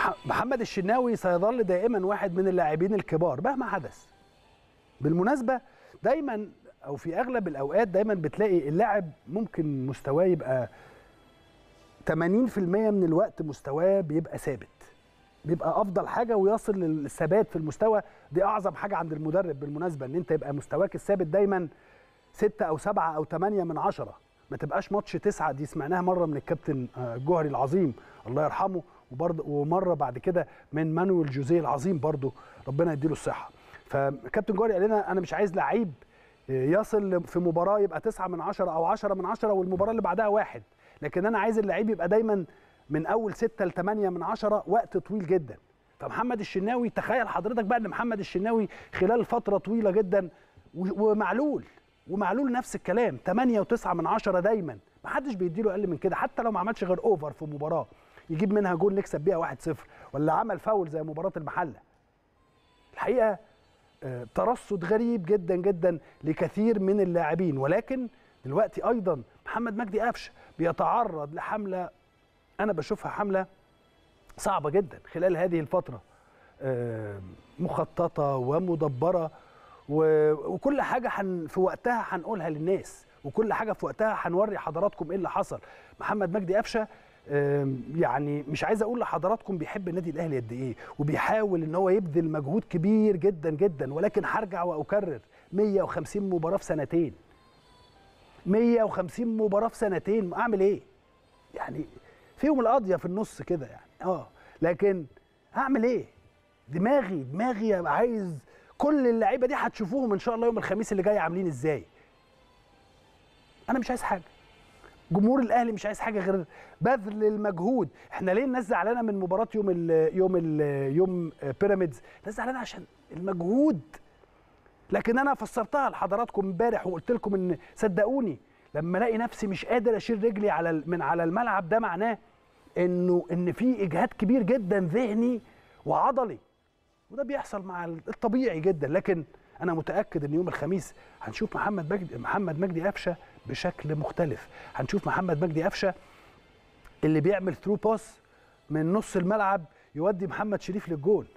مح- محمد الشناوي سيظل دائما واحد من اللاعبين الكبار مهما حدث بالمناسبه دايما او في اغلب الاوقات دايما بتلاقي اللاعب ممكن مستواه يبقى 80% من الوقت مستواه بيبقى ثابت بيبقى افضل حاجه ويصل للثبات في المستوى دي اعظم حاجه عند المدرب بالمناسبه ان انت يبقى مستواك الثابت دايما ستة او سبعة او ثمانية من عشرة ما تبقاش ماتش تسعة دي سمعناها مرة من الكابتن آه، الجوهري العظيم الله يرحمه وبرضه ومرة بعد كده من مانويل جوزيه العظيم برضه ربنا يديله الصحة فكابتن جوهري قال لنا انا مش عايز لعيب آه، يصل في مباراة يبقى تسعة من عشرة او عشرة من عشرة والمباراة اللي بعدها واحد لكن انا عايز اللعيب يبقى دايما من اول ستة لثمانية من عشرة وقت طويل جدا فمحمد الشناوي تخيل حضرتك بقى ان محمد الشناوي خلال فترة طويلة جدا و- ومعلول ومعلول نفس الكلام 8 و9 من 10 دايما ما حدش بيديله اقل من كده حتى لو ما عملش غير اوفر في مباراه يجيب منها جول نكسب بيها 1-0 ولا عمل فاول زي مباراه المحله الحقيقه آه، ترصد غريب جدا جدا لكثير من اللاعبين ولكن دلوقتي ايضا محمد مجدي قفشه بيتعرض لحمله انا بشوفها حمله صعبه جدا خلال هذه الفتره آه، مخططه ومدبره و- وكل حاجه حن في وقتها هنقولها للناس وكل حاجه في وقتها هنوري حضراتكم ايه اللي حصل محمد مجدي قفشه آم، يعني مش عايز اقول لحضراتكم بيحب النادي الاهلي قد ايه وبيحاول ان هو يبذل مجهود كبير جدا جدا ولكن هرجع واكرر 150 مباراه في سنتين 150 مباراه في سنتين اعمل ايه يعني فيهم القضيه في النص كده يعني اه لكن اعمل ايه دماغي دماغي عايز كل اللعيبه دي هتشوفوهم ان شاء الله يوم الخميس اللي جاي عاملين ازاي انا مش عايز حاجه جمهور الاهلي مش عايز حاجه غير بذل المجهود احنا ليه الناس زعلانه من مباراه يوم ال يوم ال يوم بيراميدز الناس زعلانه عشان المجهود لكن انا فسرتها لحضراتكم امبارح وقلت لكم ان صدقوني لما الاقي نفسي مش قادر اشيل رجلي على ال- من على الملعب ده معناه انه ان في اجهاد كبير جدا ذهني وعضلي وده بيحصل مع الطبيعي جدا لكن انا متاكد ان يوم الخميس هنشوف محمد مجدي محمد مجدي قفشه بشكل مختلف هنشوف محمد مجدي قفشه اللي بيعمل ثرو باس من نص الملعب يودي محمد شريف للجول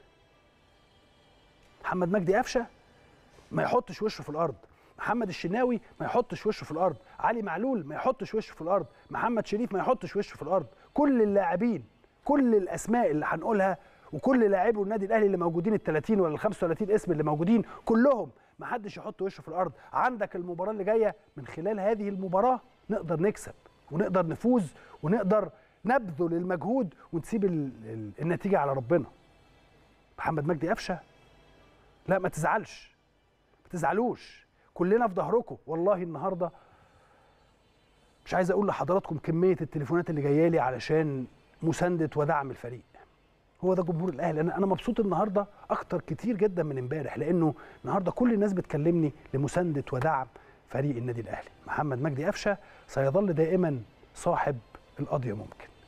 محمد مجدي قفشه ما يحطش وشه في الارض محمد الشناوي ما يحطش وشه في الارض علي معلول ما يحطش وشه في الارض محمد شريف ما يحطش وشه في الارض كل اللاعبين كل الاسماء اللي هنقولها وكل لاعبي النادي الاهلي اللي موجودين ال 30 ولا ال 35 اسم اللي موجودين كلهم ما حدش يحط وشه في الارض عندك المباراه اللي جايه من خلال هذه المباراه نقدر نكسب ونقدر نفوز ونقدر نبذل المجهود ونسيب ال- ال- النتيجه على ربنا محمد مجدي قفشه لا ما تزعلش ما تزعلوش كلنا في ظهركم والله النهارده مش عايز اقول لحضراتكم كميه التليفونات اللي جايه لي علشان مسانده ودعم الفريق هو ده جمهور الاهلي انا انا مبسوط النهارده اكتر كتير جدا من امبارح لانه النهارده كل الناس بتكلمني لمسانده ودعم فريق النادي الاهلي محمد مجدي قفشه سيظل دائما صاحب القضيه ممكن